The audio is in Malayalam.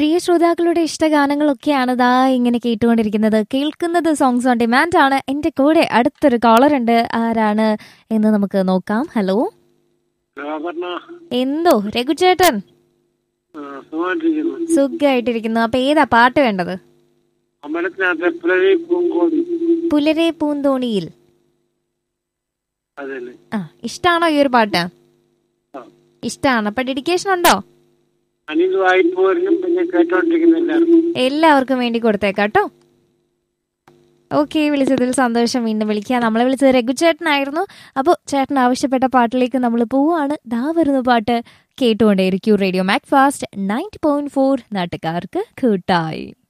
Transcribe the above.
പ്രിയ ശ്രോതാക്കളുടെ ഇഷ്ടഗാനങ്ങളൊക്കെയാണ് ദാ ഇങ്ങനെ കേട്ടുകൊണ്ടിരിക്കുന്നത് കേൾക്കുന്നത് സോങ്സ് ഓൺ ഡിമാൻഡ് ആണ് എന്റെ കൂടെ അടുത്തൊരു കോളർ ഉണ്ട് ആരാണ് എന്ന് നമുക്ക് നോക്കാം ഹലോ ആ, പറഞ്ഞോ. എന്തോ രഘുചേട്ടൻ ആ, സുഖമായിട്ടിരിക്കുന്നു സുഖമായിട്ടിരിക്കുന്നു അപ്പൊ ഏതാ പാട്ട് വേണ്ടത് അമ്പലത്തിനകത്ത് പുലരി പൂങ്കോടി പുലരെ പൂന്തോണിയിൽ അതല്ലേ ആ ഇഷ്ടാണോ ഈ ഒരു പാട്ട് ആ. ഇഷ്ടാണ് അപ്പൊ ഡെഡിക്കേഷൻ ഉണ്ടോ അനിൽ വായ്പോരിനും പിന്നെ കേട്ടോണ്ടിരിക്കുന്ന എല്ലാവർക്കും എല്ലാവർക്കും വേണ്ടി കൊടുത്തേക്കാട്ടോ ഓക്കെ വിളിച്ചതിൽ സന്തോഷം വീണ്ടും വിളിക്കുക നമ്മളെ വിളിച്ചത് രഘുചേട്ടനായിരുന്നു അപ്പോൾ ചേട്ടൻ ആവശ്യപ്പെട്ട പാട്ടിലേക്ക് നമ്മൾ പോവുകയാണ് ദാ വരുന്ന പാട്ട് കേട്ടുകൊണ്ടേയിരിക്കും radio Mac Fast ninety point four നാട്ടുകാർക്ക് കൂട്ടായി